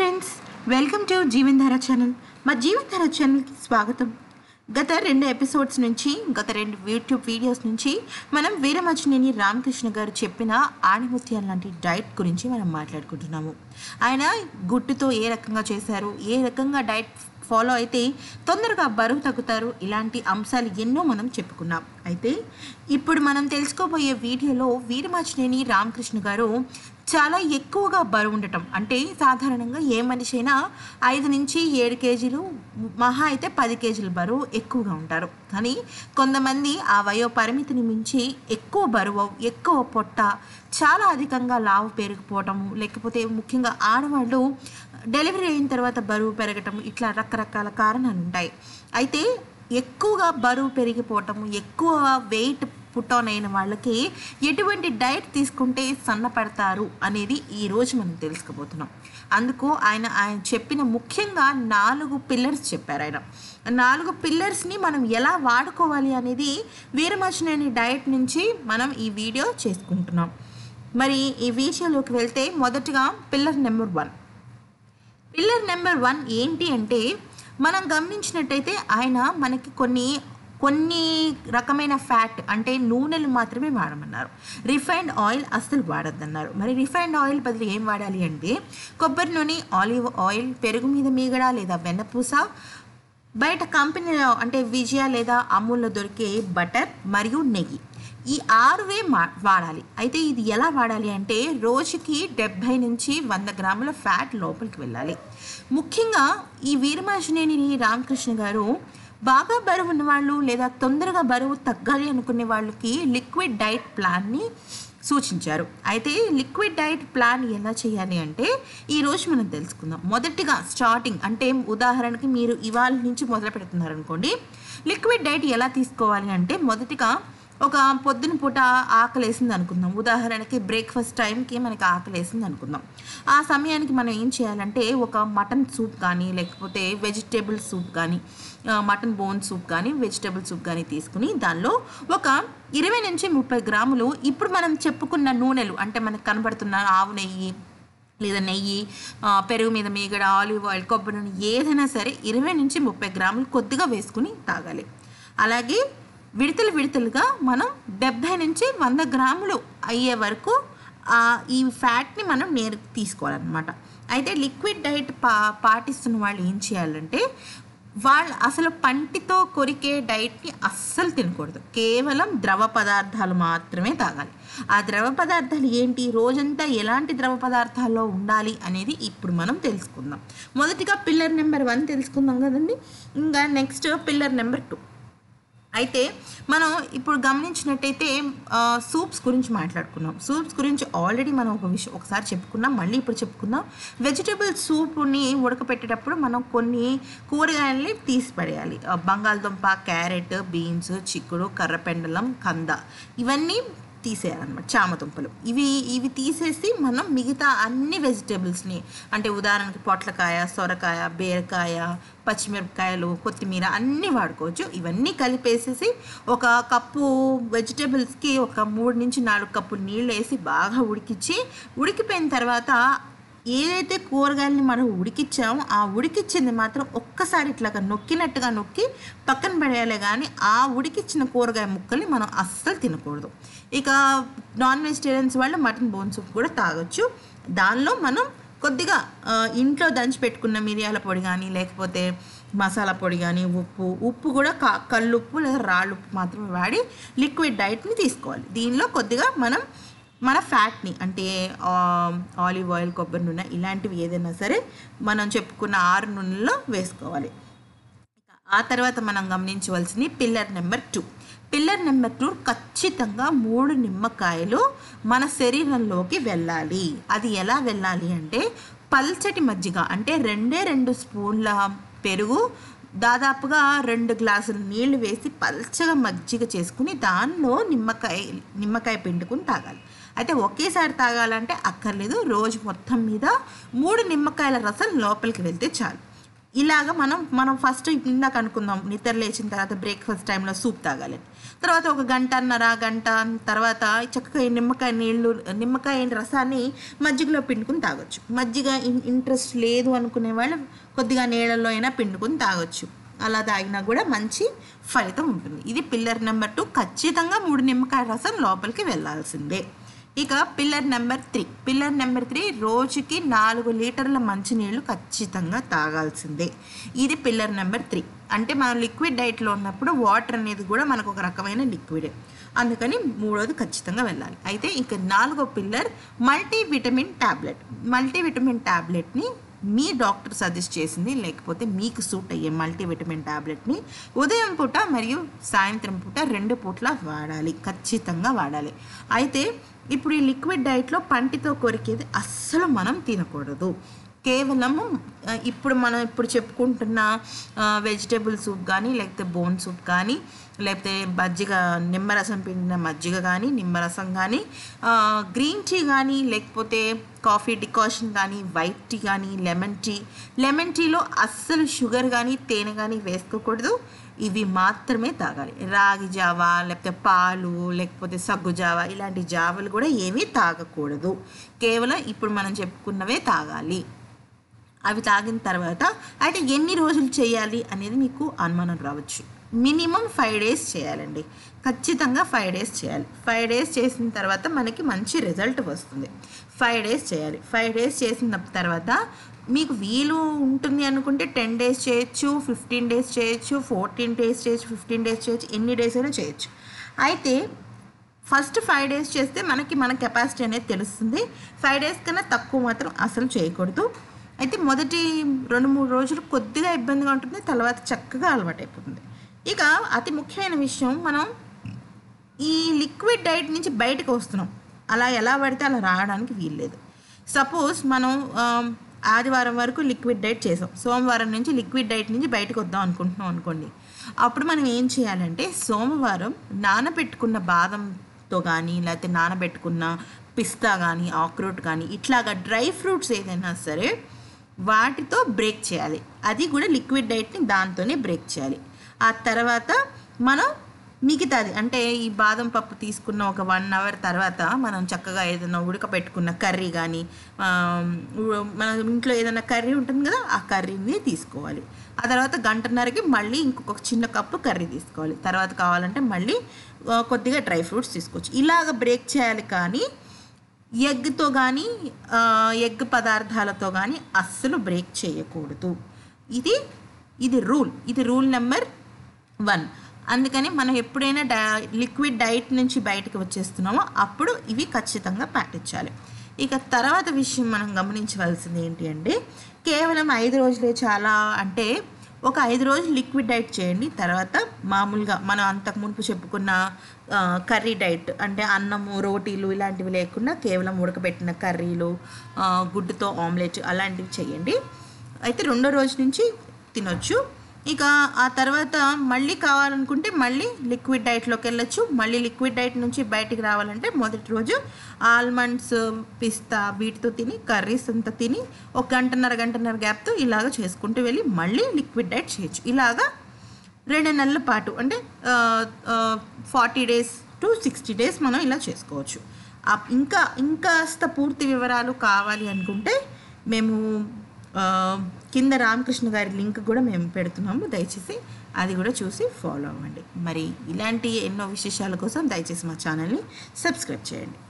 friends welcome to Jeevandhara channel మా జీవన్ధార ఛానల్కి స్వాగతం గత రెండు ఎపిసోడ్స్ నుంచి గత రెండు యూట్యూబ్ వీడియోస్ నుంచి మనం వీరమచినేని రామకృష్ణ గారు చెప్పిన ఆణిముత్యాల లాంటి డైట్ గురించి మనం మాట్లాడుకుంటున్నాము ఆయన గుట్టుతో ఏ రకంగా చేశారు ఏ రకంగా డైట్ ఫాలో అయితే తొందరగా బరువు తగ్గుతారు ఇలాంటి అంశాలు ఎన్నో మనం చెప్పుకున్నాం అయితే ఇప్పుడు మనం తెలుసుకోబోయే వీడియోలో వీరమాచినేని రామకృష్ణ గారు చాలా ఎక్కువగా బరువు ఉండటం అంటే సాధారణంగా ఏ మనిషి అయినా ఐదు నుంచి ఏడు కేజీలు మహా అయితే పది కేజీల బరువు ఎక్కువగా ఉంటారు కానీ కొంతమంది ఆ వయో పరిమితిని మించి ఎక్కువ బరువు ఎక్కువ పొట్ట చాలా అధికంగా లావు పెరిగిపోవటము లేకపోతే ముఖ్యంగా ఆడవాళ్ళు డెలివరీ అయిన తర్వాత బరువు పెరగటం ఇట్లా రకరకాల కారణాలు ఉంటాయి అయితే ఎక్కువగా బరువు పెరిగిపోవటము ఎక్కువ వెయిట్ పుట్ ఆన్ అయిన వాళ్ళకి ఎటువంటి డైట్ తీసుకుంటే సన్నపడతారు అనేది ఈరోజు మనం తెలుసుకోబోతున్నాం అందుకు ఆయన ఆయన చెప్పిన ముఖ్యంగా నాలుగు పిల్లర్స్ చెప్పారు ఆయన నాలుగు పిల్లర్స్ని మనం ఎలా వాడుకోవాలి అనేది వీరమచినేని డైట్ నుంచి మనం ఈ వీడియో చేసుకుంటున్నాం మరి ఈ విషయంలోకి వెళ్తే మొదటగా pillar number one pillar number one ఏంటి అంటే మనం గమనించినట్టయితే ఆయన మనకి కొన్ని కొన్ని రకమైన ఫ్యాట్ అంటే నూనెలు మాత్రమే వాడమన్నారు రిఫైన్డ్ ఆయిల్ అస్సలు వాడద్దన్నారు మరి రిఫైన్డ్ ఆయిల్ బదులు ఏం వాడాలి అంటే కొబ్బరి నూనె ఆలివ్ ఆయిల్ పెరుగు మీద మీగడ లేదా వెన్నపూస బయట కంపెనీలో అంటే విజయ లేదా అమూల్లో దొరికే బటర్ మరియు నెయ్యి ఈ ఆరువే మా వాడాలి అయితే ఇది ఎలా వాడాలి అంటే రోజుకి డెబ్భై నుంచి వంద గ్రాముల ఫ్యాట్ లోపలికి వెళ్ళాలి ముఖ్యంగా ఈ వీరమాజినేని రామకృష్ణ గారు బాగా బరువు ఉన్న వాళ్ళు లేదా తొందరగా బరువు తగ్గాలి అనుకునే వాళ్ళకి లిక్విడ్ డైట్ ప్లాన్ని సూచించారు అయితే లిక్విడ్ డైట్ ప్లాన్ ఎలా చేయాలి అంటే ఈరోజు మనం తెలుసుకుందాం మొదటిగా స్టార్టింగ్ అంటే ఉదాహరణకి మీరు ఇవాళ నుంచి మొదలు పెడుతున్నారు అనుకోండి లిక్విడ్ డైట్ ఎలా తీసుకోవాలి అంటే మొదటిగా ఒక పొద్దున పూట ఆకలి వేసింది అనుకుందాం ఉదాహరణకి బ్రేక్ఫాస్ట్ టైంకి మనకి ఆకలి వేసింది అనుకుందాం ఆ సమయానికి మనం ఏం చేయాలంటే ఒక మటన్ సూప్ కానీ లేకపోతే వెజిటేబుల్ సూప్ కానీ మటన్ బోన్ సూప్ కానీ వెజిటేబుల్ సూప్ కానీ తీసుకుని దానిలో ఒక ఇరవై నుంచి ముప్పై గ్రాములు ఇప్పుడు మనం చెప్పుకున్న నూనెలు అంటే మనకు కనబడుతున్న ఆవు నెయ్యి లేదా నెయ్యి పెరుగు మీద మీగడ ఆలివ్ ఆయిల్ కొబ్బరి నూనె ఏదైనా సరే ఇరవై నుంచి ముప్పై గ్రాములు కొద్దిగా వేసుకుని తాగాలి అలాగే విడతలు విడతలుగా మనం డెబ్భై నుంచి వంద గ్రాములు అయ్యే వరకు ఈ ఫ్యాట్ని మనం నేరు తీసుకోవాలన్నమాట అయితే లిక్విడ్ డైట్ పా పాటిస్తున్న వాళ్ళు ఏం చేయాలంటే వాళ్ళు అసలు పంటితో కొరికే డైట్ని అస్సలు తినకూడదు కేవలం ద్రవ పదార్థాలు మాత్రమే తాగాలి ఆ ద్రవ పదార్థాలు ఏంటి రోజంతా ఎలాంటి ద్రవ పదార్థాల్లో ఉండాలి అనేది ఇప్పుడు మనం తెలుసుకుందాం మొదటిగా పిల్లర్ నెంబర్ వన్ తెలుసుకుందాం కదండి ఇంకా నెక్స్ట్ పిల్లర్ నెంబర్ టూ అయితే మనం ఇప్పుడు గమనించినట్టయితే సూప్స్ గురించి మాట్లాడుకున్నాం సూప్స్ గురించి ఆల్రెడీ మనం ఒక విషయం ఒకసారి చెప్పుకున్నాం మళ్ళీ ఇప్పుడు చెప్పుకుందాం వెజిటేబుల్ సూప్ని ఉడకపెట్టేటప్పుడు మనం కొన్ని కూరగాయలని తీసి పడేయాలి బంగాళదుంప క్యారెట్ బీన్స్ చిక్కుడు కర్రపెండలం కంద ఇవన్నీ తీసేయాలన్నమాట చామదుంపలు ఇవి ఇవి తీసేసి మనం మిగతా అన్ని వెజిటేబుల్స్ని అంటే ఉదాహరణకి పొట్లకాయ సొరకాయ బీరకాయ పచ్చిమిరపకాయలు కొత్తిమీర అన్నీ వాడుకోవచ్చు ఇవన్నీ కలిపేసేసి ఒక కప్పు వెజిటేబుల్స్కి ఒక మూడు నుంచి నాలుగు కప్పులు నీళ్ళు వేసి బాగా ఉడికిచ్చి ఉడికిపోయిన తర్వాత ఏదైతే కూరగాయలని మనం ఉడికిచ్చామో ఆ ఉడికిచ్చింది మాత్రం ఒక్కసారి ఇట్లాగా నొక్కినట్టుగా నొక్కి పక్కన పడేయాలి కానీ ఆ ఉడికిచ్చిన కూరగాయ ముక్కల్ని మనం అస్సలు తినకూడదు ఇక నాన్ వెజిటేరియన్స్ వాళ్ళు మటన్ బోన్ సూప్ కూడా తాగొచ్చు దానిలో మనం కొద్దిగా ఇంట్లో దంచి పెట్టుకున్న మిరియాల పొడి కానీ లేకపోతే మసాలా పొడి కానీ ఉప్పు ఉప్పు కూడా కా కల్లుప్పు లేదా రాళ్ళుప్పు మాత్రమే వాడి లిక్విడ్ డైట్ని తీసుకోవాలి దీనిలో కొద్దిగా మనం మన ఫ్యాట్ని అంటే ఆలివ్ ఆయిల్ కొబ్బరి నూనె ఇలాంటివి ఏదైనా సరే మనం చెప్పుకున్న ఆరు నూనెల్లో వేసుకోవాలి ఆ తర్వాత మనం గమనించవలసింది pillar number two pillar number two ఖచ్చితంగా మూడు నిమ్మకాయలు మన శరీరంలోకి వెళ్ళాలి అది ఎలా వెళ్ళాలి అంటే పల్చటి మజ్జిగ అంటే రెండే రెండు స్పూన్ల పెరుగు దాదాపుగా రెండు గ్లాసులు నీళ్లు వేసి పల్చగా మజ్జిగ చేసుకుని దానిలో నిమ్మకాయ నిమ్మకాయ పిండుకుని తాగాలి అయితే ఒకేసారి తాగాలంటే అక్కర్లేదు రోజు మొత్తం మీద మూడు నిమ్మకాయల రసం లోపలికి వెళ్తే చాలు ఇలాగ మనం మనం ఫస్ట్ ఇందాక అనుకుందాం నిద్ర లేచిన తర్వాత బ్రేక్ఫాస్ట్ టైంలో సూప్ తాగాలి తర్వాత ఒక గంటన్నర గంట తర్వాత చక్కగా ఈ నిమ్మకాయ నీళ్ళు నిమ్మకాయ రసాన్ని మజ్జిగలో పిండుకుని తాగొచ్చు మజ్జిగ ఇన్- ఇంట్రెస్ట్ లేదు అనుకునే వాళ్ళు కొద్దిగా నీళ్ళల్లో అయినా పిండుకుని తాగొచ్చు అలా తాగినా కూడా మంచి ఫలితం ఉంటుంది ఇది పిల్లర్ నెంబర్ టూ ఖచ్చితంగా మూడు నిమ్మకాయ రసం లోపలికి వెళ్ళాల్సిందే ఇక pillar number three pillar number three రోజుకి నాలుగు లీటర్ల మంచినీళ్ళు ఖచ్చితంగా తాగాల్సిందే ఇది పిల్లర్ నెంబర్ త్రీ అంటే మనం లిక్విడ్ డైట్లో ఉన్నప్పుడు వాటర్ అనేది కూడా మనకు ఒక రకమైన లిక్విడ్ అందుకని మూడోది ఖచ్చితంగా వెళ్ళాలి అయితే ఇక నాలుగో pillar multi vitamin tablet multi vitamin ట్యాబ్లెట్ని మీ డాక్టర్ సజెస్ట్ చేసింది లేకపోతే మీకు సూట్ అయ్యే మల్టీవిటమిన్ ట్యాబ్లెట్ని ఉదయం పూట మరియు సాయంత్రం పూట రెండు పూట్ల వాడాలి ఖచ్చితంగా వాడాలి అయితే ఇప్పుడు ఈ లిక్విడ్ డైట్లో పంటితో కొరికేది అస్సలు మనం తినకూడదు కేవలము ఆ, ఇప్పుడు మనం ఇప్పుడు చెప్పుకుంటున్న వెజిటేబుల్ సూప్ కానీ లేకపోతే బోన్ సూప్ కానీ లేకపోతే మజ్జిగ నిమ్మరసం పిండిన మజ్జిగ కానీ నిమ్మరసం కానీ గ్రీన్ టీ కానీ లేకపోతే కాఫీ డికాషన్ కానీ వైట్ టీ కానీ లెమన్ టీ లెమన్ టీలో అస్సలు షుగర్ కానీ తేనె కానీ వేసుకోకూడదు ఇవి మాత్రమే తాగాలి రాగి జావా లేకపోతే పాలు లేకపోతే సగ్గు జావా ఇలాంటి జావలు కూడా ఏమీ తాగకూడదు కేవలం ఇప్పుడు మనం చెప్పుకున్నవే తాగాలి అవి తాగిన తర్వాత అయితే ఎన్ని రోజులు చేయాలి అనేది మీకు అనుమానం రావచ్చు మినిమం ఫైవ్ డేస్ చేయాలండి ఖచ్చితంగా ఫైవ్ డేస్ చేయాలి ఫైవ్ డేస్ చేసిన తర్వాత మనకి మంచి రిజల్ట్ వస్తుంది ఫైవ్ డేస్ చేయాలి ఫైవ్ డేస్ చేసిన తర్వాత మీకు వీలు ఉంటుంది అనుకుంటే టెన్ డేస్ చేయొచ్చు ఫిఫ్టీన్ డేస్ చేయొచ్చు ఫోర్టీన్ డేస్ చేయొచ్చు ఫిఫ్టీన్ డేస్ చేయొచ్చు ఎన్ని డేస్ అయినా చేయొచ్చు అయితే ఫస్ట్ ఫైవ్ డేస్ చేస్తే మనకి మన కెపాసిటీ అనేది తెలుస్తుంది ఫైవ్ డేస్ కన్నా తక్కువ మాత్రం అసలు చేయకూడదు అయితే మొదటి రెండు మూడు రోజులు కొద్దిగా ఇబ్బందిగా ఉంటుంది తర్వాత చక్కగా అలవాటైపోతుంది ఇక అతి ముఖ్యమైన విషయం మనం ఈ లిక్విడ్ డైట్ నుంచి బయటకు వస్తున్నాం అలా ఎలా పడితే అలా రావడానికి వీల్లేదు సపోజ్ మనం ఆమ్, ఆదివారం వరకు లిక్విడ్ డైట్ చేసాం సోమవారం నుంచి లిక్విడ్ డైట్ నుంచి బయటకు వద్దాం అనుకుంటున్నాం అనుకోండి అప్పుడు మనం ఏం చేయాలంటే సోమవారం నానబెట్టుకున్న బాదంతో కానీ లేకపోతే నానబెట్టుకున్న పిస్తా కానీ ఆక్రోట్ కానీ ఇట్లాగా డ్రై ఫ్రూట్స్ ఏదైనా సరే వాటితో బ్రేక్ చేయాలి అది కూడా లిక్విడ్ డైట్ని దాంతోనే బ్రేక్ చేయాలి ఆ తర్వాత మనం మిగతాది అంటే ఈ బాదం పప్పు తీసుకున్న ఒక వన్ అవర్ తర్వాత మనం చక్కగా ఏదైనా ఉడకపెట్టుకున్న కర్రీ కానీ ఆ, ఉ- మన ఇంట్లో ఏదైనా కర్రీ ఉంటుంది కదా ఆ కర్రీని తీసుకోవాలి ఆ తర్వాత గంటన్నరకి మళ్ళీ ఇంకొక చిన్న కప్పు కర్రీ తీసుకోవాలి తర్వాత కావాలంటే మళ్ళీ ఆ, కొద్దిగా డ్రై ఫ్రూట్స్ తీసుకోవచ్చు ఇలాగ బ్రేక్ చేయాలి కానీ ఎగ్తో కానీ ఎగ్ పదార్థాలతో కానీ అస్సలు బ్రేక్ చేయకూడదు ఇది ఇది రూల్ ఇది రూల్ నెంబర్ వన్ అందుకని మనం ఎప్పుడైనా డై లిక్విడ్ డైట్ నుంచి బయటకు వచ్చేస్తున్నామో అప్పుడు ఇవి ఖచ్చితంగా పాటించాలి ఇక తర్వాత విషయం మనం గమనించవలసింది ఏంటి అంటే కేవలం ఐదు రోజులే చాలా అంటే ఒక ఐదు రోజులు లిక్విడ్ డైట్ చేయండి తర్వాత మామూలుగా మనం అంతకు మునుపు చెప్పుకున్న ఆ, కర్రీ డైట్ అంటే అన్నము రోటీలు ఇలాంటివి లేకుండా కేవలం ఉడకబెట్టిన కర్రీలు ఆ, గుడ్డుతో ఆమ్లెట్ అలాంటివి చేయండి అయితే రెండో రోజు నుంచి తినొచ్చు ఇక ఆ తర్వాత మళ్ళీ కావాలనుకుంటే మళ్ళీ లిక్విడ్ డైట్లోకి వెళ్ళొచ్చు మళ్ళీ లిక్విడ్ డైట్ నుంచి బయటికి రావాలంటే మొదటి రోజు ఆల్మండ్స్ పిస్తా వీటితో తిని కర్రీస్ అంతా తిని ఒక గంటన్నర గంటన్నర గ్యాప్తో ఇలాగ చేసుకుంటూ వెళ్ళి మళ్ళీ లిక్విడ్ డైట్ చేయొచ్చు ఇలాగా రెండు నెలల పాటు అంటే forty days to sixty days మనం ఇలా చేసుకోవచ్చు ఆ, ఇంకా ఇంకాస్త పూర్తి వివరాలు కావాలి అనుకుంటే మేము ఆ, కింద రామకృష్ణ గారి లింక్ కూడా మేము పెడుతున్నాము దయచేసి అది కూడా చూసి ఫాలో అవ్వండి మరి ఇలాంటి ఎన్నో విశేషాల కోసం దయచేసి మా ఛానల్ని సబ్స్క్రైబ్ చేయండి